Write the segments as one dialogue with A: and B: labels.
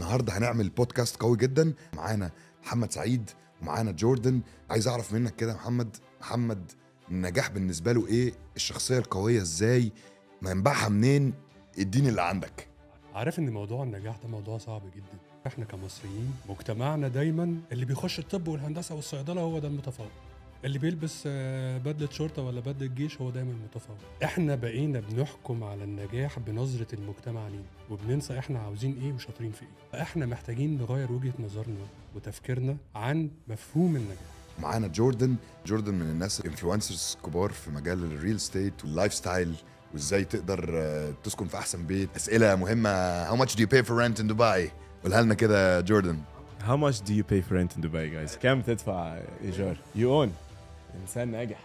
A: النهارده هنعمل بودكاست قوي جدا معانا محمد سعيد ومعانا جوردن عايز اعرف منك كده يا محمد محمد النجاح بالنسبه له ايه الشخصيه القويه ازاي منبعها منين اديني اللي عندك
B: عارف ان موضوع النجاح ده موضوع صعب جدا احنا كمصريين مجتمعنا دايما اللي بيخش الطب والهندسه والصيدله هو ده المتفوق اللي بيلبس آه، بدله شرطه ولا بدله جيش هو دايما المتفوق احنا بقينا بنحكم على النجاح بنظره المجتمع لينا وبننسى احنا عاوزين ايه وشاطرين في ايه فاحنا محتاجين نغير وجهه نظرنا وتفكيرنا عن مفهوم النجاح
A: معانا جوردن جوردن من الناس الانفلونسرز كبار في مجال الريل ستيت واللايف ستايل وازاي تقدر آه، تسكن في احسن بيت اسئله مهمه how much do you pay for rent in Dubai قولها لنا كده جوردن
C: How much do you pay for rent in Dubai guys? كم تدفع ايجار؟ You own انسان ناجح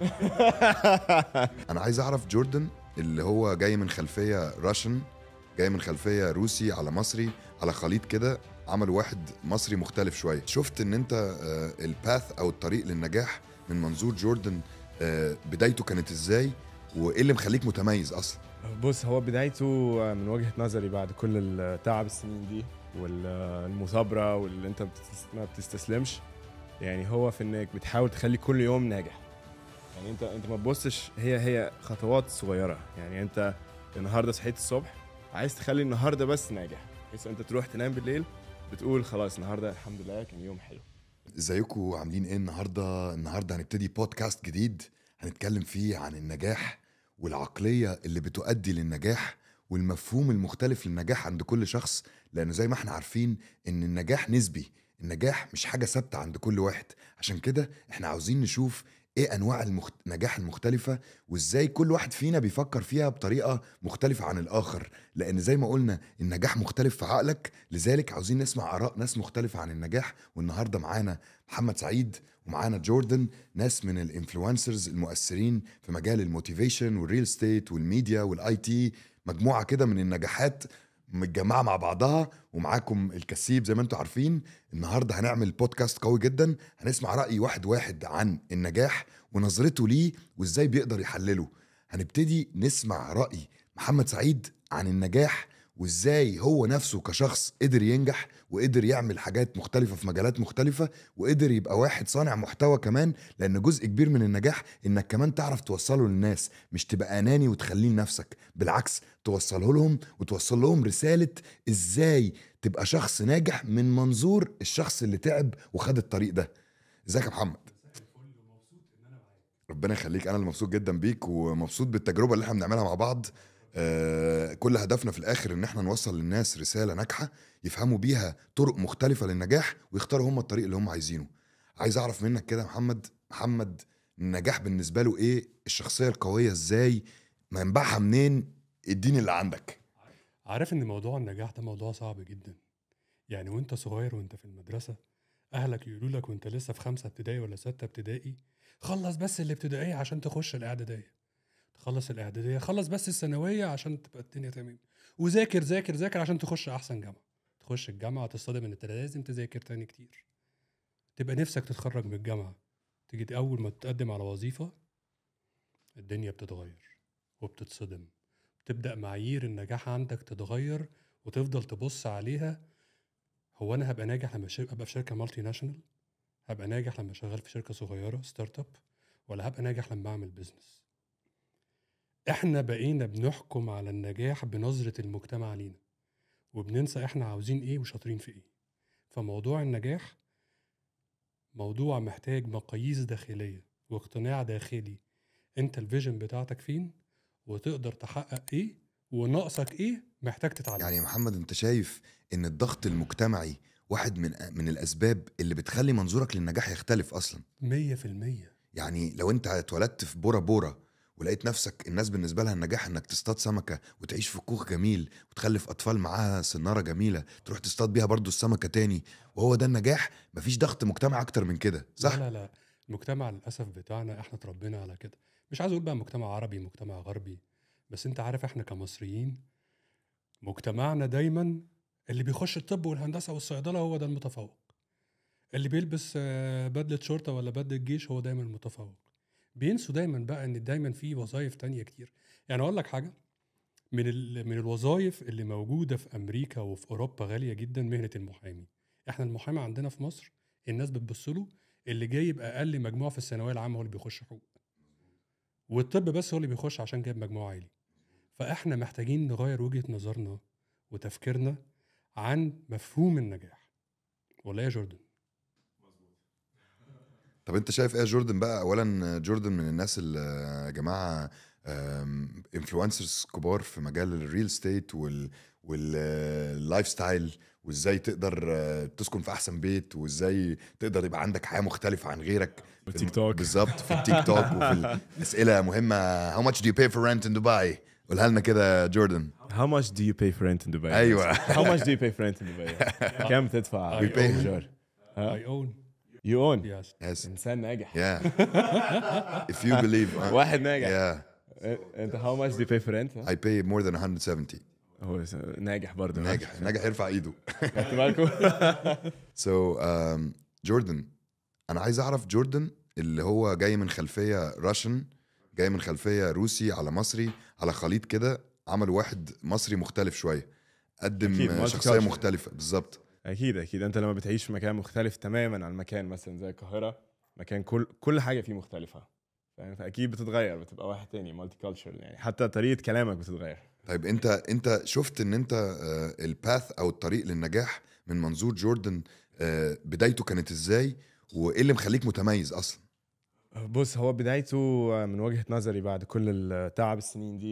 A: انا عايز اعرف جوردن اللي هو جاي من خلفيه راشن جاي من خلفيه روسي على مصري على خليط كده عمل واحد مصري مختلف شويه شفت ان انت آه، الباث او الطريق للنجاح من منظور جوردن آه، بدايته كانت ازاي وايه اللي مخليك متميز اصلا
C: بص هو بدايته من وجهة نظري بعد كل التعب السنين دي والمثابرة واللي انت بتستس- ما بتستسلمش يعني هو في انك بتحاول تخلي كل يوم ناجح يعني انت انت ما تبصش هي هي خطوات صغيرة يعني انت النهارده صحيت الصبح عايز تخلي النهارده بس ناجح بحيث انت تروح تنام بالليل بتقول خلاص النهارده الحمد لله كان يوم حلو
A: ازيكم عاملين ايه النهارده النهارده هنبتدي بودكاست جديد هنتكلم فيه عن النجاح والعقليه اللي بتؤدي للنجاح والمفهوم المختلف للنجاح عند كل شخص لانه زي ما احنا عارفين ان النجاح نسبي النجاح مش حاجه ثابته عند كل واحد عشان كده احنا عاوزين نشوف ايه انواع المخت... النجاح المختلفه وازاي كل واحد فينا بيفكر فيها بطريقه مختلفه عن الاخر لان زي ما قلنا النجاح مختلف في عقلك لذلك عاوزين نسمع اراء ناس مختلفه عن النجاح والنهارده معانا محمد سعيد ومعانا جوردن ناس من الانفلونسرز المؤثرين في مجال الموتيفيشن والريل ستيت والميديا والاي تي مجموعه كده من النجاحات متجمعه مع بعضها ومعاكم الكسيب زي ما انتم عارفين النهارده هنعمل بودكاست قوي جدا هنسمع راي واحد واحد عن النجاح ونظرته ليه وازاي بيقدر يحلله هنبتدي نسمع راي محمد سعيد عن النجاح وازاي هو نفسه كشخص قدر ينجح وقدر يعمل حاجات مختلفة في مجالات مختلفة وقدر يبقى واحد صانع محتوى كمان لأن جزء كبير من النجاح إنك كمان تعرف توصله للناس مش تبقى أناني وتخليه لنفسك بالعكس توصله لهم وتوصل لهم رسالة إزاي تبقى شخص ناجح من منظور الشخص اللي تعب وخد الطريق ده ازيك يا محمد ربنا يخليك انا اللي مبسوط جدا بيك ومبسوط بالتجربه اللي احنا بنعملها مع بعض آه، كل هدفنا في الاخر ان احنا نوصل للناس رساله ناجحه يفهموا بيها طرق مختلفه للنجاح ويختاروا هم الطريق اللي هم عايزينه عايز اعرف منك كده يا محمد محمد النجاح بالنسبه له ايه الشخصيه القويه ازاي منبعها منين اديني اللي عندك
B: عارف ان موضوع النجاح ده موضوع صعب جدا يعني وانت صغير وانت في المدرسه اهلك يقولوا لك وانت لسه في خمسه ابتدائي ولا سته ابتدائي خلص بس الابتدائيه عشان تخش الاعداديه تخلص الاعداديه خلص بس الثانويه عشان تبقى الدنيا تمام وذاكر ذاكر ذاكر عشان تخش احسن جامعه تخش الجامعه تصطدم ان انت لازم تذاكر تاني كتير تبقى نفسك تتخرج من الجامعه تيجي اول ما تقدم على وظيفه الدنيا بتتغير وبتتصدم تبدا معايير النجاح عندك تتغير وتفضل تبص عليها هو انا هبقى ناجح لما شر- ابقى في شركه مالتي ناشونال هبقى ناجح لما شغال في شركه صغيره ستارت اب ولا هبقى ناجح لما اعمل بيزنس احنا بقينا بنحكم على النجاح بنظره المجتمع لينا وبننسى احنا عاوزين ايه وشاطرين في ايه فموضوع النجاح موضوع محتاج مقاييس داخليه واقتناع داخلي انت الفيجن بتاعتك فين وتقدر تحقق ايه وناقصك ايه محتاج تتعلم
A: يعني يا محمد انت شايف ان الضغط المجتمعي واحد من من الاسباب اللي بتخلي منظورك للنجاح يختلف اصلا
B: مية في المية
A: يعني لو انت اتولدت في بورا بورا ولقيت نفسك الناس بالنسبه لها النجاح انك تصطاد سمكه وتعيش في كوخ جميل وتخلف اطفال معاها سناره جميله تروح تصطاد بيها برضو السمكه تاني وهو ده النجاح مفيش ضغط مجتمعي اكتر من كده صح
B: لا لا لا المجتمع للأسف بتاعنا احنا اتربينا على كده مش عايز اقول بقى مجتمع عربي مجتمع غربي بس انت عارف احنا كمصريين مجتمعنا دايما اللي بيخش الطب والهندسة والصيدلة هو ده المتفوق اللي بيلبس آه، بدلة شرطة ولا بدلة جيش هو دايما المتفوق بينسوا دايما بقى ان دايما في وظائف تانية كتير يعني اقول لك حاجة من ال... من الوظائف اللي موجوده في امريكا وفي اوروبا غاليه جدا مهنه المحامي احنا المحامي عندنا في مصر الناس بتبص له اللي جايب اقل مجموع في الثانويه العامه هو اللي بيخش حقوق والطب بس هو اللي بيخش عشان جايب مجموع عالي فاحنا محتاجين نغير وجهه نظرنا وتفكيرنا عن مفهوم النجاح ولا يا جوردن
A: طب انت شايف ايه يا جوردن بقى اولا جوردن من الناس اللي يا جماعه انفلونسرز كبار في مجال الريل ستيت وال واللايف ستايل وازاي تقدر آه، تسكن في احسن بيت وازاي تقدر يبقى عندك حياه مختلفه عن غيرك في
C: التيك توك.
A: بالظبط في التيك توك وفي الاسئله مهمه how much do you pay for rent in Dubai قولها لنا كده جوردن
C: How much do you pay for rent in Dubai?
A: أيوة.
C: How much do you pay for rent in Dubai? كم تدفع؟
B: We pay-
C: إيجار؟
B: اي اون
C: You own.
B: يس
A: yes
C: إنسان ناجح.
A: yeah if you believe uh,
C: واحد ناجح.
A: yeah
C: أنت how much do you pay for rent?
A: I pay more than 170
C: هو س- ناجح برضه.
A: ناجح ناجح يرفع ايده
C: خدت بالكم؟
A: سو so, um, جوردن انا عايز اعرف جوردن اللي هو جاي من خلفيه راشن جاي من خلفيه روسي على مصري على خليط كده عملوا واحد مصري مختلف شويه قدم
C: أكيد،
A: آه،
C: multicultural.
A: شخصيه مختلفه بالظبط
C: اكيد اكيد انت لما بتعيش في مكان مختلف تماما عن مكان مثلا زي القاهره مكان كل كل حاجه فيه مختلفه فاهم فاكيد بتتغير بتبقى واحد تاني مالتي كالتشر يعني حتى طريقه كلامك بتتغير
A: طيب انت انت شفت ان انت آه، الباث او الطريق للنجاح من منظور جوردن آه، بدايته كانت ازاي وايه اللي مخليك متميز اصلا
C: بص هو بدايته من وجهه نظري بعد كل التعب السنين دي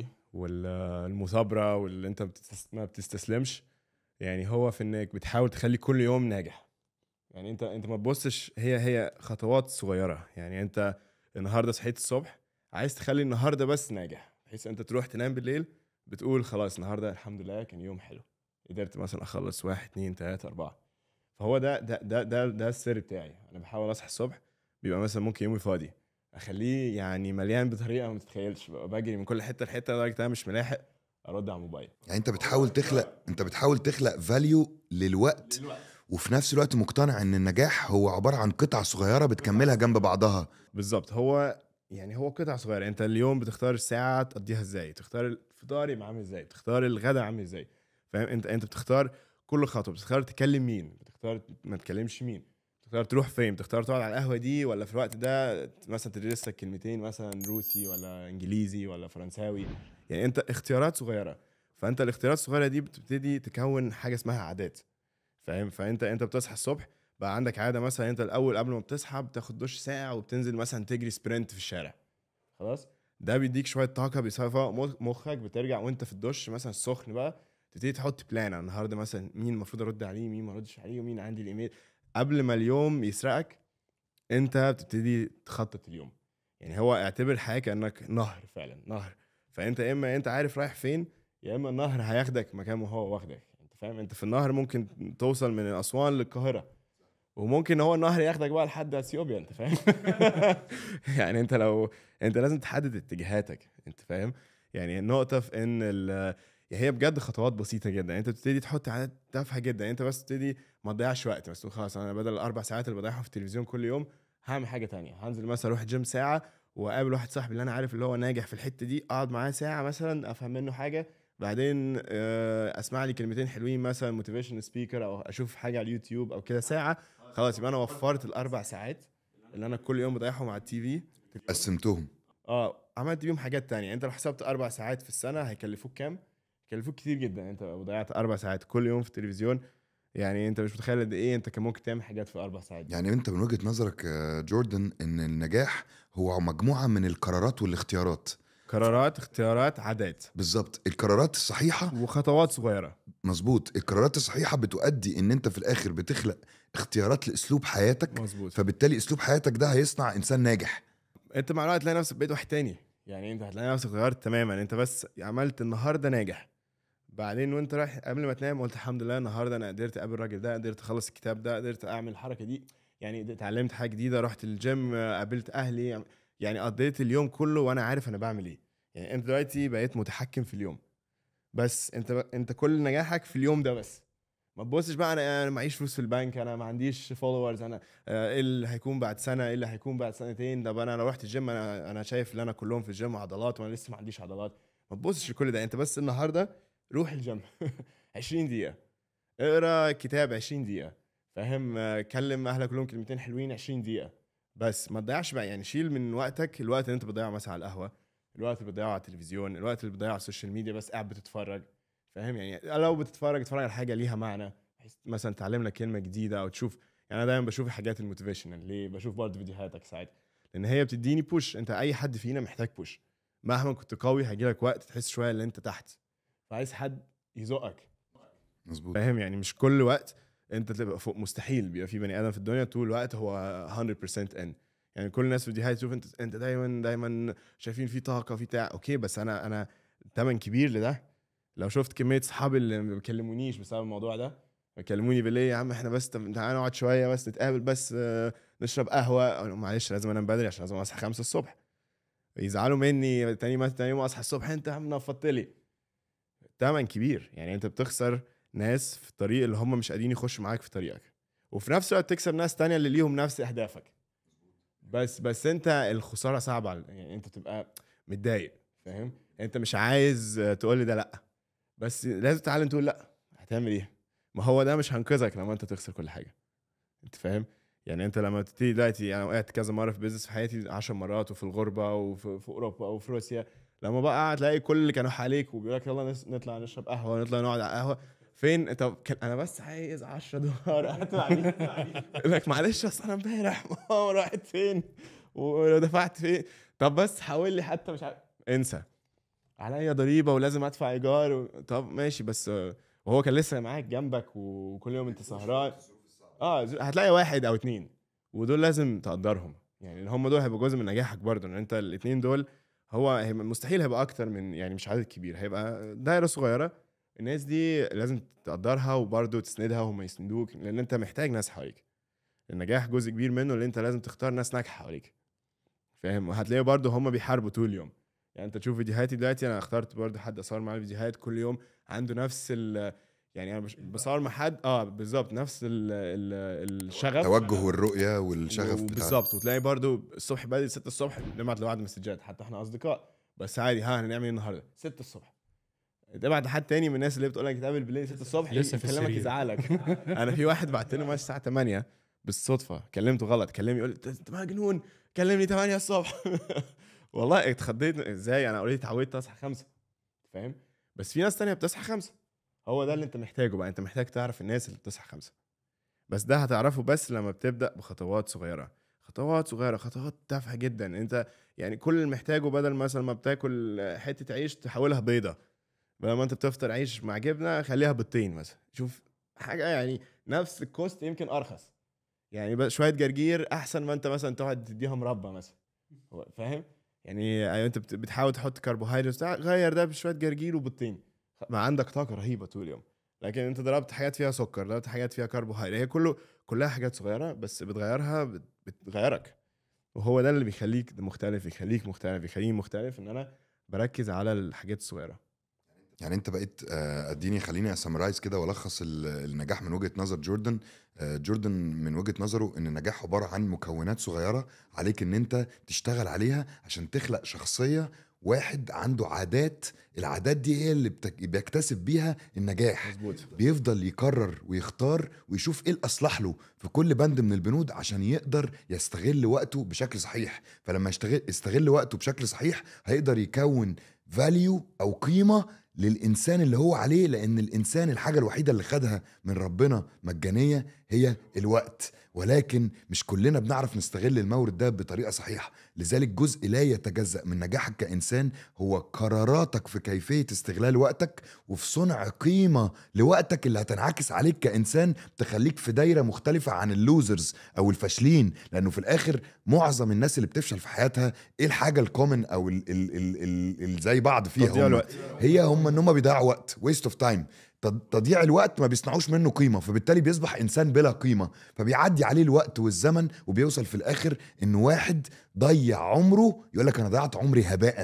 C: والمثابره واللي انت بتستس- ما بتستسلمش يعني هو في انك بتحاول تخلي كل يوم ناجح يعني انت انت ما تبصش هي هي خطوات صغيره يعني انت النهارده صحيت الصبح عايز تخلي النهارده بس ناجح بحيث انت تروح تنام بالليل بتقول خلاص النهارده الحمد لله كان يوم حلو قدرت مثلا اخلص واحد اتنين تلاته اربعه فهو ده ده ده ده, ده السر بتاعي انا بحاول اصحى الصبح بيبقى مثلا ممكن يومي فاضي اخليه يعني مليان بطريقه ما تتخيلش ببقى بجري من كل حته لحته لدرجه إن انا مش ملاحق ارد على الموبايل
A: يعني انت بتحاول تخلق انت بتحاول تخلق فاليو للوقت وفي نفس الوقت مقتنع ان النجاح هو عباره عن قطع صغيره بتكملها جنب بعضها
C: بالظبط هو يعني هو قطع صغيره انت اليوم بتختار الساعه تقضيها ازاي تختار الفطار يبقى عامل ازاي تختار الغداء عامل ازاي فاهم انت انت بتختار كل خطوه بتختار تكلم مين بتختار ما تكلمش مين بتختار تروح فين بتختار تقعد على القهوه دي ولا في الوقت ده مثلا تدرس لك كلمتين مثلا روسي ولا انجليزي ولا فرنساوي يعني انت اختيارات صغيره فانت الاختيارات الصغيره دي بتبتدي تكون حاجه اسمها عادات فاهم فانت انت بتصحى الصبح بقى عندك عاده مثلا انت الاول قبل ما بتصحى بتاخد دش ساعه وبتنزل مثلا تجري سبرنت في الشارع خلاص ده بيديك شويه طاقه بيصفى مخ- مخك بترجع وانت في الدش مثلا السخن بقى تبتدي تحط بلان أنا النهارده مثلا مين المفروض ارد عليه مين ما اردش عليه ومين عندي الايميل قبل ما اليوم يسرقك انت بتبتدي تخطط اليوم يعني هو اعتبر الحياه كانك نهر فعلا نهر فانت يا اما انت عارف رايح فين يا اما النهر هياخدك مكان ما هو واخدك انت فاهم انت في النهر ممكن توصل من اسوان للقاهره وممكن هو النهر ياخدك بقى لحد اثيوبيا انت فاهم يعني انت لو انت لازم تحدد اتجاهاتك انت فاهم يعني النقطه في ان ال... يعني هي بجد خطوات بسيطه جدا انت بتبتدي تحط عادات تافهه جدا انت بس تبتدي ما تضيعش وقت بس تقول خلاص انا بدل الاربع ساعات اللي بضيعهم في التلفزيون كل يوم هعمل حاجه تانية هنزل مثلا اروح جيم ساعه واقابل واحد صاحبي اللي انا عارف اللي هو ناجح في الحته دي اقعد معاه ساعه مثلا افهم منه حاجه بعدين آه، اسمع لي كلمتين حلوين مثلا موتيفيشن سبيكر او اشوف حاجه على اليوتيوب او كده ساعه خلاص يبقى انا وفرت الاربع ساعات اللي انا كل يوم بضيعهم على التي في
A: قسمتهم
C: اه عملت بيهم حاجات تانية انت لو حسبت اربع ساعات في السنه هيكلفوك كام هيكلفوك كتير جدا انت لو ضيعت اربع ساعات كل يوم في التلفزيون يعني انت مش متخيل قد ايه انت كان ممكن تعمل حاجات في اربع ساعات دي.
A: يعني انت من وجهه نظرك يا جوردن ان النجاح هو مجموعه من القرارات والاختيارات
C: قرارات اختيارات عادات
A: بالظبط القرارات الصحيحه
C: وخطوات صغيره
A: مظبوط القرارات الصحيحه بتؤدي ان انت في الاخر بتخلق اختيارات لاسلوب حياتك
C: مظبوط
A: فبالتالي اسلوب حياتك ده هيصنع انسان ناجح
C: انت مع الوقت تلاقي نفسك بقيت واحد تاني يعني انت هتلاقي نفسك اتغيرت تماما انت بس عملت النهارده ناجح بعدين وانت رايح قبل ما تنام قلت الحمد لله النهارده انا قدرت اقابل الراجل ده قدرت اخلص الكتاب ده قدرت اعمل الحركه دي يعني اتعلمت حاجه جديده رحت الجيم آه، قابلت اهلي يعني قضيت اليوم كله وانا عارف انا بعمل ايه يعني انت دلوقتي بقيت متحكم في اليوم بس انت انت كل نجاحك في اليوم ده بس ما تبصش بقى انا انا معيش فلوس في البنك انا ما عنديش فولورز انا آه، ايه اللي هيكون بعد سنه ايه اللي هيكون بعد سنتين طب انا لو رحت الجيم انا انا شايف ان انا كلهم في الجيم عضلات وانا لسه ما عنديش عضلات ما تبصش لكل ده انت بس النهارده روح الجيم 20 دقيقه اقرا كتاب 20 دقيقه فاهم آه، كلم اهلك كلهم كلمتين حلوين 20 دقيقه بس ما تضيعش بقى يعني شيل من وقتك الوقت اللي انت بتضيعه مثلا على القهوه الوقت اللي بتضيعه على التلفزيون الوقت اللي بتضيعه على السوشيال ميديا بس قاعد بتتفرج فاهم يعني لو بتتفرج اتفرج على حاجه ليها معنى بحيث مثلا تعلم لك كلمه جديده او تشوف يعني انا دايما بشوف الحاجات الموتيفيشنال ليه بشوف برضه فيديوهاتك ساعات لان هي بتديني بوش انت اي حد فينا محتاج بوش مهما كنت قوي هيجي لك وقت تحس شويه ان انت تحت فعايز حد يزقك
A: مظبوط
C: فاهم يعني مش كل وقت انت تبقى فوق مستحيل بيبقى في بني ادم في الدنيا طول الوقت هو 100% ان يعني كل الناس في فيديوهات تشوف انت انت دايما دايما شايفين في طاقه في بتاع اوكي بس انا انا تمن كبير لده لو شفت كميه صحابي اللي ما بيكلمونيش بسبب الموضوع ده بيكلموني بالليل يا عم احنا بس طب تعالى نقعد شويه بس نتقابل بس آه، نشرب قهوه أقول لهم معلش لازم انام بدري عشان لازم اصحى 5 الصبح يزعلوا مني تاني ما تاني يوم اصحى الصبح انت يا عم نفضت لي تمن كبير يعني انت بتخسر ناس في الطريق اللي هم مش قادرين يخشوا معاك في طريقك وفي نفس الوقت تكسب ناس تانية اللي ليهم نفس اهدافك بس بس انت الخساره صعبه على- يعني انت تبقى متضايق فاهم انت مش عايز تقول لي ده لا بس لازم تتعلم تقول لا هتعمل ايه ما هو ده مش هينقذك لما انت تخسر كل حاجه انت فاهم يعني انت لما تبتدي دلوقتي انا وقعت كذا مره في بيزنس في حياتي 10 مرات وفي الغربه وفي في اوروبا وفي روسيا لما بقى تلاقي كل اللي كانوا حواليك وبيقول لك يلا نس- نطلع نشرب قهوه نطلع نقعد على قهوه فين طب كان انا بس عايز 10 دولار هدفع بيه. يقول لك معلش اصل انا امبارح ماما راحت فين ولو دفعت فين طب بس حاول لي حتى مش عارف انسى عليا ضريبه ولازم ادفع ايجار و... طب ماشي بس آه، وهو كان لسه معاك جنبك وكل يوم انت سهران اه ز- هتلاقي واحد او اتنين ودول لازم تقدرهم يعني هم دول هيبقوا جزء من نجاحك برضه ان انت الاتنين دول هو هيبقى مستحيل هيبقى اكتر من يعني مش عدد كبير هيبقى دايره صغيره الناس دي لازم تقدرها وبرضه تسندها وهم يسندوك لان انت محتاج ناس حواليك النجاح جزء كبير منه اللي انت لازم تختار ناس ناجحه حواليك فاهم وهتلاقي برضه هم بيحاربوا طول اليوم يعني انت تشوف فيديوهاتي دلوقتي انا اخترت برضه حد اصور معاه الفيديوهات كل يوم عنده نفس ال يعني انا بش- بصور مع حد اه بالظبط نفس ال ال الشغف
A: التوجه والرؤيه والشغف بتاع
C: بالظبط وتلاقي برضو الصبح بدري 6 الصبح نبعت لبعض مسجات حتى احنا اصدقاء بس عادي ها هنعمل ايه النهارده 6 الصبح تبعت لحد تاني من الناس اللي بتقول لك نتقابل بالليل 6 الصبح
B: لسه في
C: يكلمك
B: السرير.
C: يزعلك انا في واحد بعت له الساعه 8 بالصدفه كلمته غلط كلمني يقول لي "أنت- انت مجنون كلمني 8 الصبح والله اتخضيت ازاي انا اوريدي اتعودت اصحى 5 فاهم بس في ناس تانية بتصحى 5 هو ده اللي انت محتاجه بقى انت محتاج تعرف الناس اللي بتصحى 5 بس ده هتعرفه بس لما بتبدا بخطوات صغيره خطوات صغيره خطوات تافهه جدا انت يعني كل اللي محتاجه بدل مثلا ما بتاكل حته عيش تحولها بيضه بدل ما انت بتفطر عيش مع جبنه خليها بيضتين مثلا شوف حاجه يعني نفس الكوست يمكن ارخص يعني بقى شويه جرجير احسن ما انت مثلا تقعد تديها مربى مثلا هو فاهم يعني ايوه انت بت- بتحاول تحط كربوهيدرات بتاع غير ده بشويه جرجير وبيضتين بقى عندك طاقه رهيبه طول اليوم لكن انت ضربت حاجات فيها سكر ضربت حاجات فيها كربوهيدرات هي كله كلها حاجات صغيره بس بتغيرها بت- بتغيرك وهو ده اللي بيخليك مختلف يخليك مختلف يخليني مختلف ان انا بركز على الحاجات الصغيره
A: يعني انت بقيت آه، اديني خليني اسمرايز كده والخص ال- النجاح من وجهه نظر جوردن آه، جوردن من وجهه نظره ان النجاح عباره عن مكونات صغيره عليك ان انت تشتغل عليها عشان تخلق شخصيه واحد عنده عادات العادات دي هي اللي بتك- بيكتسب بيها النجاح
C: مظبوط
A: بيفضل يكرر ويختار ويشوف ايه الاصلح له في كل بند من البنود عشان يقدر يستغل وقته بشكل صحيح فلما يستغل يستغل وقته بشكل صحيح هيقدر يكون فاليو او قيمه للانسان اللي هو عليه لان الانسان الحاجه الوحيده اللي خدها من ربنا مجانيه هي الوقت ولكن مش كلنا بنعرف نستغل المورد ده بطريقه صحيحه لذلك جزء لا يتجزا من نجاحك كانسان هو قراراتك في كيفيه استغلال وقتك وفي صنع قيمه لوقتك اللي هتنعكس عليك كانسان تخليك في دايره مختلفه عن اللوزرز او الفاشلين لانه في الاخر معظم الناس اللي بتفشل في حياتها ايه الحاجه الكومن او ال ال ال ال ال زي بعض فيها
C: تضييع
A: هم؟
C: الوقت.
A: هي هم ان هم بيضيعوا وقت ويست اوف تايم تضييع الوقت ما بيصنعوش منه قيمه فبالتالي بيصبح انسان بلا قيمه فبيعدي عليه الوقت والزمن وبيوصل في الاخر ان واحد ضيع عمره يقول لك انا ضيعت عمري هباء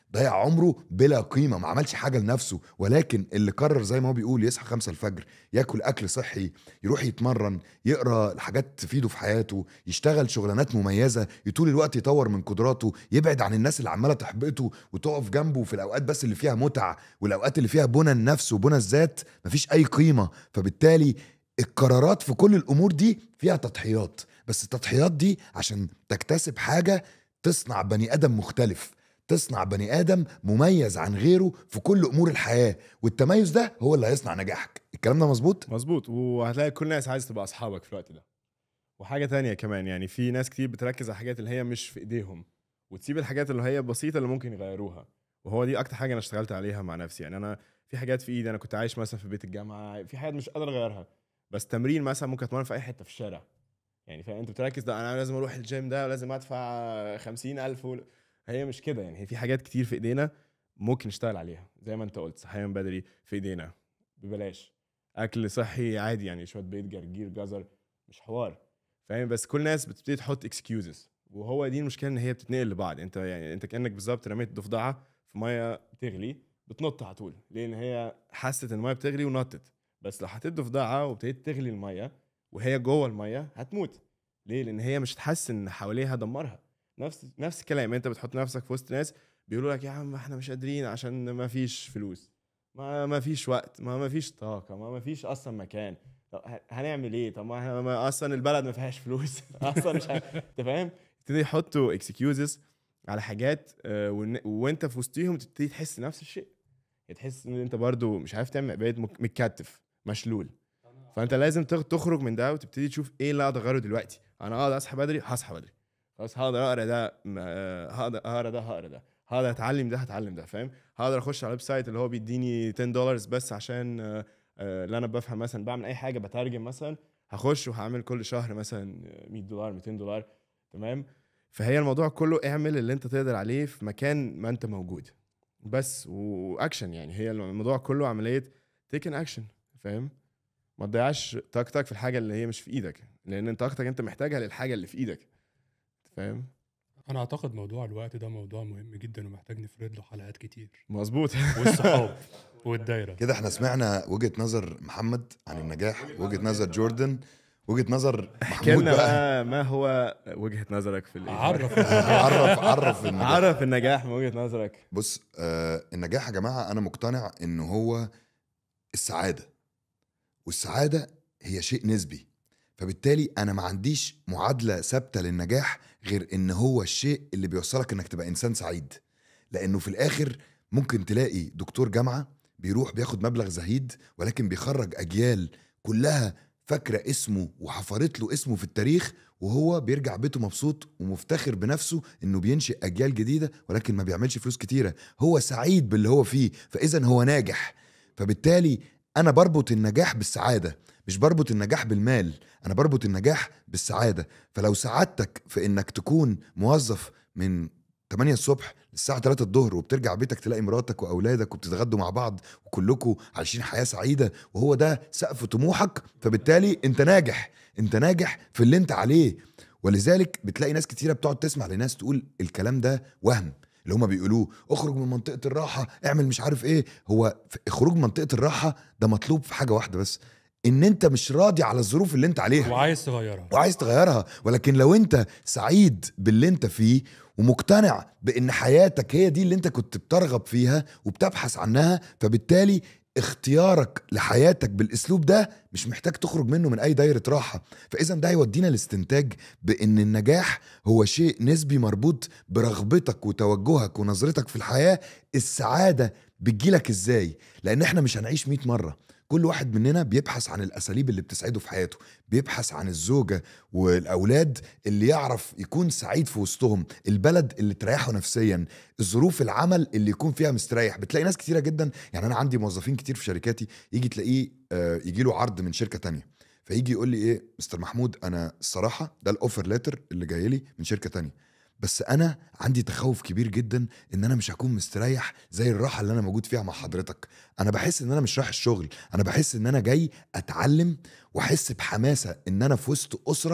A: ضيع عمره بلا قيمه ما عملش حاجه لنفسه ولكن اللي قرر زي ما هو بيقول يصحى خمسة الفجر ياكل اكل صحي يروح يتمرن يقرا حاجات تفيده في حياته يشتغل شغلانات مميزه طول الوقت يطور من قدراته يبعد عن الناس اللي عماله تحبطه وتقف جنبه في الاوقات بس اللي فيها متعه والاوقات اللي فيها بنى النفس وبنى الذات مفيش اي قيمه فبالتالي القرارات في كل الامور دي فيها تضحيات بس التضحيات دي عشان تكتسب حاجه تصنع بني ادم مختلف تصنع بني ادم مميز عن غيره في كل امور الحياه والتميز ده هو اللي هيصنع نجاحك الكلام ده مظبوط
C: مظبوط وهتلاقي كل الناس عايز تبقى اصحابك في الوقت ده وحاجه تانية كمان يعني في ناس كتير بتركز على الحاجات اللي هي مش في ايديهم وتسيب الحاجات اللي هي بسيطه اللي ممكن يغيروها وهو دي اكتر حاجه انا اشتغلت عليها مع نفسي يعني انا في حاجات في ايدي انا كنت عايش مثلا في بيت الجامعه في حاجات مش قادر اغيرها بس تمرين مثلا ممكن اتمرن في اي حته في الشارع يعني فاهم انت بتركز ده انا لازم اروح الجيم ده ولازم ادفع خمسين الف و... هي مش كده يعني هي في حاجات كتير في ايدينا ممكن نشتغل عليها زي ما انت قلت صحيا بدري في ايدينا ببلاش اكل صحي عادي يعني شويه بيض جرجير جزر مش حوار فاهم بس كل الناس بتبتدي تحط اكسكيوزز وهو دي المشكله ان هي بتتنقل لبعض انت يعني انت كانك بالظبط رميت ضفدعه في ميه بتغلي بتنط على طول ليه؟ لان هي حست ان الميه بتغلي ونطت بس لو حطيت ضفدعه وابتديت تغلي الميه وهي جوه الميه هتموت ليه؟ لان هي مش هتحس ان حواليها دمرها نفس نفس الكلام انت بتحط نفسك في وسط ناس بيقولوا لك يا عم احنا مش قادرين عشان ما فيش فلوس ما ما فيش وقت ما ما فيش طاقه ما ما فيش اصلا مكان طب ه- هنعمل ايه طب ما, إحنا- ما اصلا البلد ما فيهاش فلوس اصلا مش ه- انت فاهم تبتدي يحطوا اكسكيوزز على حاجات آه، وإن- وانت في وسطيهم تبتدي تحس نفس الشيء تحس ان انت برضو مش عارف تعمل بقيت مك- متكتف مشلول فانت لازم تخ- تخرج من ده وتبتدي تشوف ايه اللي اقدر اغيره دلوقتي انا اقدر اصحى بدري هصحى بدري خلاص هقدر اقرا ده م- آه، هقدر اقرا ده هقرا ده هقدر اتعلم ده هتعلم ده فاهم هقدر اخش على الويب سايت اللي هو بيديني 10 دولار بس عشان آه، آه، اللي انا بفهم مثلا بعمل اي حاجه بترجم مثلا هخش وهعمل كل شهر مثلا 100 دولار 200 دولار تمام فهي الموضوع كله اعمل اللي انت تقدر عليه في مكان ما انت موجود بس واكشن يعني هي الموضوع كله عمليه تيكن اكشن فاهم ما تضيعش طاقتك في الحاجه اللي هي مش في ايدك لان طاقتك انت محتاجها للحاجه اللي في ايدك فاهم
B: انا اعتقد موضوع الوقت ده موضوع مهم جدا ومحتاج نفرد له حلقات كتير
C: مظبوط
B: والصحاب والدايره
A: كده احنا سمعنا وجهه نظر محمد عن النجاح وجهه نظر جوردن وجهه نظر
C: احكي
A: محمود
C: لنا
A: بقى
C: بقى ما هو وجهه نظرك في الإيه؟
B: عرف
A: عرف عرف النجاح
C: عرف النجاح من وجهه نظرك
A: بص آه النجاح يا جماعه انا مقتنع ان هو السعاده والسعاده هي شيء نسبي فبالتالي انا ما عنديش معادله ثابته للنجاح غير ان هو الشيء اللي بيوصلك انك تبقى انسان سعيد لانه في الاخر ممكن تلاقي دكتور جامعه بيروح بياخد مبلغ زهيد ولكن بيخرج اجيال كلها فاكره اسمه وحفرت له اسمه في التاريخ وهو بيرجع بيته مبسوط ومفتخر بنفسه انه بينشئ اجيال جديده ولكن ما بيعملش فلوس كتيره هو سعيد باللي هو فيه فاذا هو ناجح فبالتالي انا بربط النجاح بالسعاده مش بربط النجاح بالمال انا بربط النجاح بالسعاده فلو سعادتك في انك تكون موظف من 8 الصبح للساعه 3 الظهر وبترجع بيتك تلاقي مراتك واولادك وبتتغدوا مع بعض وكلكم عايشين حياه سعيده وهو ده سقف طموحك فبالتالي انت ناجح انت ناجح في اللي انت عليه ولذلك بتلاقي ناس كتيره بتقعد تسمع لناس تقول الكلام ده وهم اللي هما بيقولوه اخرج من منطقه الراحه اعمل مش عارف ايه هو ف- خروج من منطقه الراحه ده مطلوب في حاجه واحده بس ان انت مش راضي على الظروف اللي انت عليها
B: وعايز تغيرها
A: وعايز تغيرها ولكن لو انت سعيد باللي انت فيه ومقتنع بان حياتك هي دي اللي انت كنت بترغب فيها وبتبحث عنها فبالتالي اختيارك لحياتك بالاسلوب ده مش محتاج تخرج منه من اي دايره راحه فاذا ده هيودينا لاستنتاج بان النجاح هو شيء نسبي مربوط برغبتك وتوجهك ونظرتك في الحياه السعاده بتجيلك ازاي لان احنا مش هنعيش 100 مره كل واحد مننا بيبحث عن الاساليب اللي بتسعده في حياته بيبحث عن الزوجه والاولاد اللي يعرف يكون سعيد في وسطهم البلد اللي تريحه نفسيا الظروف العمل اللي يكون فيها مستريح بتلاقي ناس كتيره جدا يعني انا عندي موظفين كتير في شركاتي يجي تلاقيه آه، يجي له عرض من شركه تانية فيجي يقول لي ايه مستر محمود انا الصراحه ده الاوفر ليتر اللي جاي لي من شركه تانية بس انا عندي تخوف كبير جدا ان انا مش هكون مستريح زي الراحه اللي انا موجود فيها مع حضرتك انا بحس ان انا مش رايح الشغل انا بحس ان انا جاي اتعلم واحس بحماسه ان انا في وسط اسره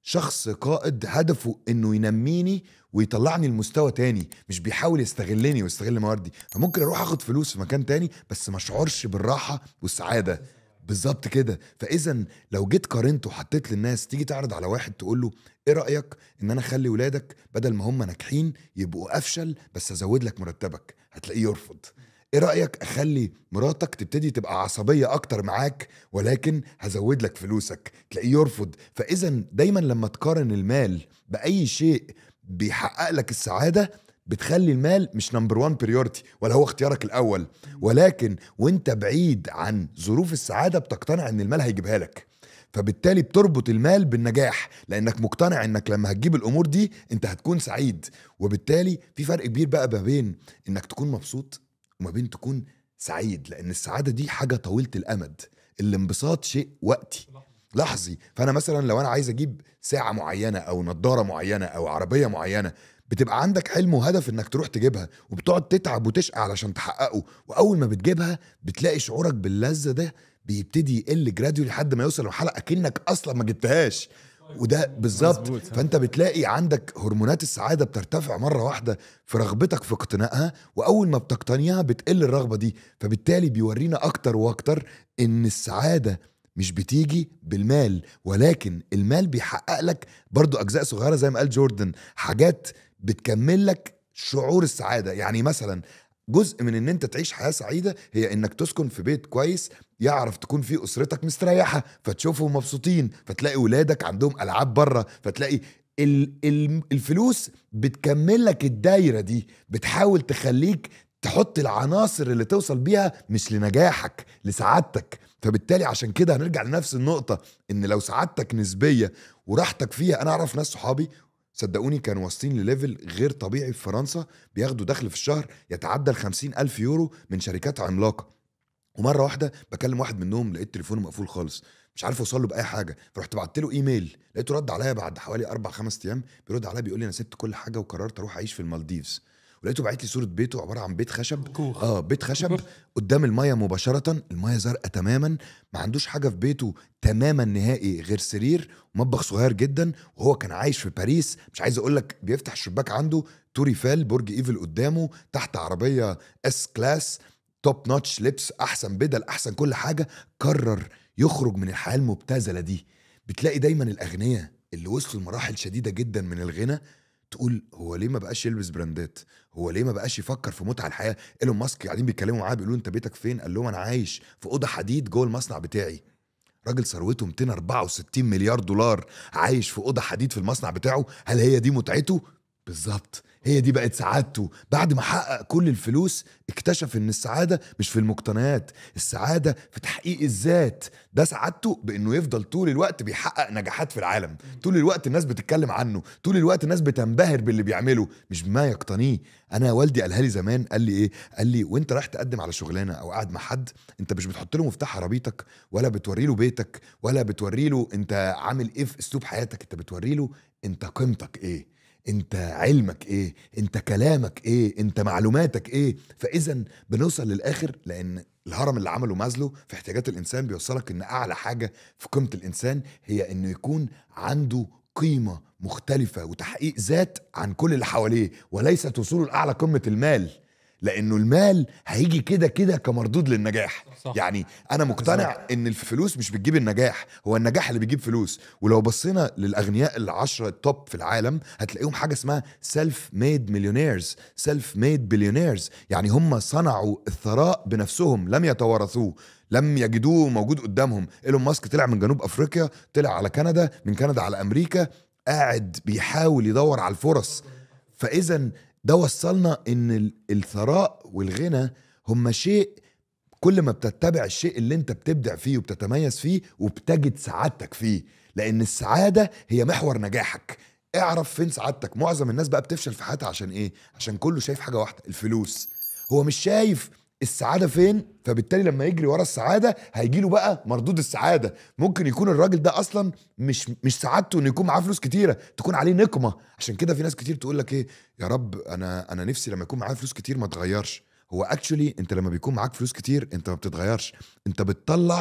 A: شخص قائد هدفه انه ينميني ويطلعني لمستوى تاني مش بيحاول يستغلني ويستغل مواردي فممكن اروح اخد فلوس في مكان تاني بس ما اشعرش بالراحه والسعاده بالظبط كده فاذا لو جيت قارنت وحطيت للناس تيجي تعرض على واحد تقول له ايه رايك ان انا اخلي ولادك بدل ما هم ناجحين يبقوا افشل بس ازود لك مرتبك هتلاقيه يرفض ايه رايك اخلي مراتك تبتدي تبقى عصبيه اكتر معاك ولكن هزود لك فلوسك تلاقيه يرفض فاذا دايما لما تقارن المال باي شيء بيحقق لك السعاده بتخلي المال مش نمبر 1 بريورتي ولا هو اختيارك الاول ولكن وانت بعيد عن ظروف السعاده بتقتنع ان المال هيجيبها لك فبالتالي بتربط المال بالنجاح لانك مقتنع انك لما هتجيب الامور دي انت هتكون سعيد وبالتالي في فرق كبير بقى ما بين انك تكون مبسوط وما بين تكون سعيد لان السعاده دي حاجه طويله الامد الانبساط شيء وقتي لحظي فانا مثلا لو انا عايز اجيب ساعه معينه او نظاره معينه او عربيه معينه بتبقى عندك حلم وهدف انك تروح تجيبها وبتقعد تتعب وتشقى علشان تحققه واول ما بتجيبها بتلاقي شعورك باللذه ده بيبتدي يقل جراديولي لحد ما يوصل لمرحله اكنك اصلا ما جبتهاش وده بالظبط
C: مظبوط.
A: فانت بتلاقي عندك هرمونات السعاده بترتفع مره واحده في رغبتك في اقتنائها واول ما بتقتنيها بتقل الرغبه دي فبالتالي بيورينا اكتر واكتر ان السعاده مش بتيجي بالمال ولكن المال بيحقق لك برضو اجزاء صغيره زي ما قال جوردن حاجات بتكمل لك شعور السعاده يعني مثلا جزء من ان انت تعيش حياه سعيده هي انك تسكن في بيت كويس يعرف تكون فيه اسرتك مستريحه فتشوفهم مبسوطين فتلاقي ولادك عندهم العاب بره فتلاقي ال- ال- الفلوس بتكمل لك الدايره دي بتحاول تخليك تحط العناصر اللي توصل بيها مش لنجاحك لسعادتك فبالتالي عشان كده هنرجع لنفس النقطة إن لو سعادتك نسبية وراحتك فيها أنا أعرف ناس صحابي صدقوني كانوا واصلين لليفل غير طبيعي في فرنسا بياخدوا دخل في الشهر يتعدى ال 50 ألف يورو من شركات عملاقة ومرة واحدة بكلم واحد منهم لقيت تليفونه مقفول خالص مش عارف اوصل له باي حاجه فرحت بعت له ايميل لقيته رد عليا بعد حوالي اربع خمس ايام بيرد عليا بيقول لي انا سبت كل حاجه وقررت اروح اعيش في المالديفز ولقيته باعت لي صوره بيته عباره عن بيت خشب
B: كوخ
A: اه بيت خشب قدام المايه مباشره المايه زرقاء تماما ما عندوش حاجه في بيته تماما نهائي غير سرير ومطبخ صغير جدا وهو كان عايش في باريس مش عايز اقول لك بيفتح الشباك عنده توري فال برج ايفل قدامه تحت عربيه اس كلاس توب نوتش لبس احسن بدل احسن كل حاجه قرر يخرج من الحياه المبتذله دي بتلاقي دايما الاغنياء اللي وصلوا لمراحل شديده جدا من الغنى تقول هو ليه ما بقاش يلبس براندات هو ليه ما بقاش يفكر في متع الحياه ايلون ماسك قاعدين بيتكلموا معاه بيقولوا انت بيتك فين قال لهم انا عايش في اوضه حديد جوه المصنع بتاعي راجل ثروته 264 مليار دولار عايش في اوضه حديد في المصنع بتاعه هل هي دي متعته بالظبط هي دي بقت سعادته بعد ما حقق كل الفلوس اكتشف ان السعاده مش في المقتنيات السعاده في تحقيق الذات ده سعادته بانه يفضل طول الوقت بيحقق نجاحات في العالم طول الوقت الناس بتتكلم عنه طول الوقت الناس بتنبهر باللي بيعمله مش بما يقتنيه انا والدي قالها لي زمان قال لي ايه قال لي وانت رايح تقدم على شغلانه او قاعد مع حد انت مش بتحط له مفتاح عربيتك ولا بتوري له بيتك ولا بتوري له انت عامل ايه في اسلوب حياتك انت بتوري له انت قيمتك ايه انت علمك ايه انت كلامك ايه انت معلوماتك ايه فاذا بنوصل للاخر لان الهرم اللي عمله مازلو في احتياجات الانسان بيوصلك ان اعلى حاجه في قيمه الانسان هي انه يكون عنده قيمه مختلفه وتحقيق ذات عن كل اللي حواليه وليست وصوله لاعلى قمه المال لانه المال هيجي كده كده كمردود للنجاح
B: صح.
A: يعني انا مقتنع ان الفلوس مش بتجيب النجاح هو النجاح اللي بيجيب فلوس ولو بصينا للاغنياء العشرة التوب في العالم هتلاقيهم حاجه اسمها سيلف ميد مليونيرز سيلف ميد بليونيرز يعني هم صنعوا الثراء بنفسهم لم يتوارثوه لم يجدوه موجود قدامهم ايلون ماسك طلع من جنوب افريقيا طلع على كندا من كندا على امريكا قاعد بيحاول يدور على الفرص فاذا ده وصلنا ان ال- الثراء والغنى هما شيء كل ما بتتبع الشيء اللي انت بتبدع فيه وبتتميز فيه وبتجد سعادتك فيه لان السعاده هي محور نجاحك اعرف فين سعادتك معظم الناس بقى بتفشل في حياتها عشان ايه عشان كله شايف حاجه واحده الفلوس هو مش شايف السعاده فين فبالتالي لما يجري ورا السعاده هيجي له بقى مردود السعاده ممكن يكون الراجل ده اصلا مش مش سعادته انه يكون معاه فلوس كتيره تكون عليه نقمه عشان كده في ناس كتير تقول لك ايه يا رب انا انا نفسي لما يكون معايا فلوس كتير ما اتغيرش هو اكشولي انت لما بيكون معاك فلوس كتير انت ما بتتغيرش انت بتطلع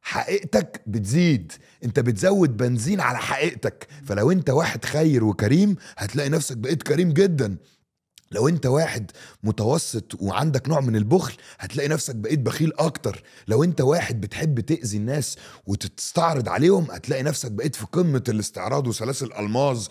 A: حقيقتك بتزيد انت بتزود بنزين على حقيقتك فلو انت واحد خير وكريم هتلاقي نفسك بقيت كريم جدا لو انت واحد متوسط وعندك نوع من البخل هتلاقي نفسك بقيت بخيل اكتر لو انت واحد بتحب تأذي الناس وتستعرض عليهم هتلاقي نفسك بقيت في قمة الاستعراض وسلاسل الماظ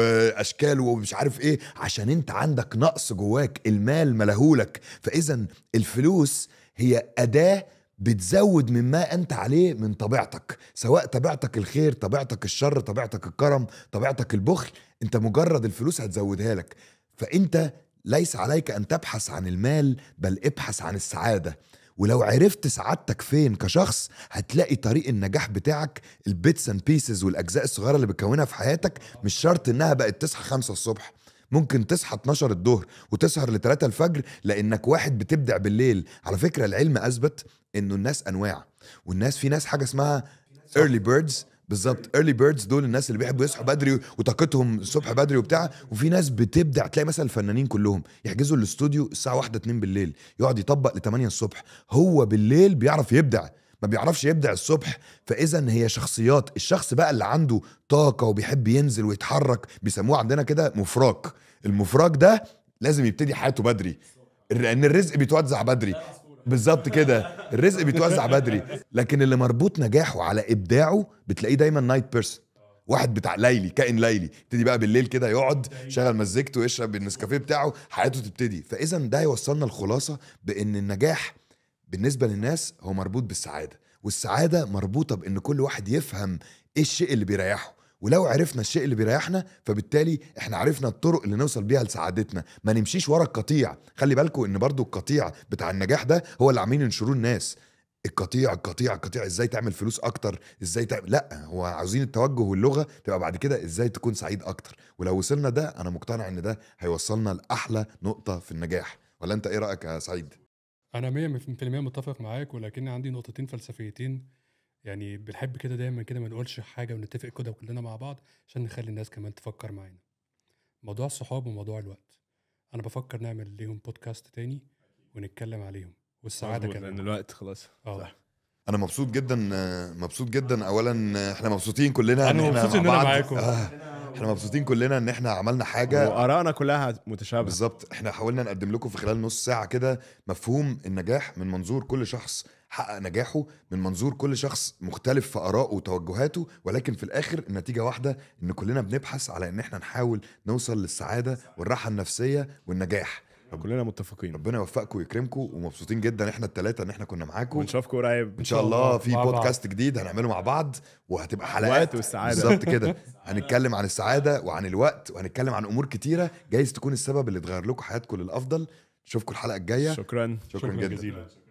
A: واشكال ومش عارف ايه عشان انت عندك نقص جواك المال ملهولك فاذا الفلوس هي اداه بتزود مما انت عليه من طبيعتك سواء طبيعتك الخير طبيعتك الشر طبيعتك الكرم طبيعتك البخل انت مجرد الفلوس هتزودها لك فانت ليس عليك ان تبحث عن المال بل ابحث عن السعاده ولو عرفت سعادتك فين كشخص هتلاقي طريق النجاح بتاعك البيتس اند بيسز والاجزاء الصغيره اللي بتكونها في حياتك مش شرط انها بقت تصحى خمسة الصبح ممكن تصحى 12 الظهر وتسهر ل 3 الفجر لانك واحد بتبدع بالليل على فكره العلم اثبت انه الناس انواع والناس في ناس حاجه اسمها early birds بالظبط early birds دول الناس اللي بيحبوا يصحوا بدري وطاقتهم الصبح بدري وبتاع وفي ناس بتبدع تلاقي مثلا الفنانين كلهم يحجزوا الاستوديو الساعه 1 2 بالليل يقعد يطبق ل 8 الصبح هو بالليل بيعرف يبدع ما بيعرفش يبدع الصبح فاذا هي شخصيات الشخص بقى اللي عنده طاقه وبيحب ينزل ويتحرك بيسموه عندنا كده مفراك المفراك ده لازم يبتدي حياته بدري لان الرزق بيتوزع بدري بالظبط كده الرزق بيتوزع بدري لكن اللي مربوط نجاحه على ابداعه بتلاقيه دايما نايت بيرسون واحد بتاع ليلي كائن ليلي يبتدي بقى بالليل كده يقعد يشغل مزيكته ويشرب النسكافيه بتاعه حياته تبتدي فاذا ده يوصلنا الخلاصه بان النجاح بالنسبه للناس هو مربوط بالسعاده والسعاده مربوطه بان كل واحد يفهم ايه الشيء اللي بيريحه ولو عرفنا الشيء اللي بيريحنا فبالتالي احنا عرفنا الطرق اللي نوصل بيها لسعادتنا ما نمشيش ورا القطيع خلي بالكم ان برضو القطيع بتاع النجاح ده هو اللي عاملين ينشروه الناس القطيع القطيع القطيع ازاي تعمل فلوس اكتر ازاي تعمل لا هو عاوزين التوجه واللغه تبقى بعد كده ازاي تكون سعيد اكتر ولو وصلنا ده انا مقتنع ان ده هيوصلنا لاحلى نقطه في النجاح ولا انت ايه رايك يا سعيد
B: انا 100% متفق معاك ولكن عندي نقطتين فلسفيتين يعني بنحب كده دايما كده ما نقولش حاجه ونتفق كده كلنا مع بعض عشان نخلي الناس كمان تفكر معانا موضوع الصحاب وموضوع الوقت انا بفكر نعمل ليهم بودكاست تاني ونتكلم عليهم والسعاده
C: مظبوط، لان
B: كمان
C: الوقت خلاص
B: اه
C: صح.
A: انا مبسوط جدا آه، مبسوط جدا اولا آه، احنا مبسوطين كلنا
B: أنا
A: إحنا
B: مبسوط
A: مع
B: إن أنا
A: بعض.
B: معاكم.
A: آه، احنا مبسوطين كلنا ان احنا عملنا حاجه
C: وارائنا كلها متشابهه
A: بالظبط احنا حاولنا نقدم لكم في خلال نص ساعه كده مفهوم النجاح من منظور كل شخص حقق نجاحه من منظور كل شخص مختلف في ارائه وتوجهاته ولكن في الاخر النتيجه واحده ان كلنا بنبحث على ان احنا نحاول نوصل للسعاده والراحه النفسيه والنجاح
C: كلنا متفقين
A: ربنا يوفقكم ويكرمكم ومبسوطين جدا احنا الثلاثه ان احنا كنا معاكم
C: ونشوفكم قريب
A: ان شاء الله في
B: مع بعض.
A: بودكاست جديد هنعمله مع بعض وهتبقى حلقات
C: الوقت والسعادة.
A: بالظبط كده هنتكلم عن السعاده وعن الوقت وهنتكلم عن امور كتيره جايز تكون السبب اللي تغير لكم حياتكم للافضل نشوفكم الحلقه الجايه
C: شكرا
A: شكرا, جدا
B: جزيلا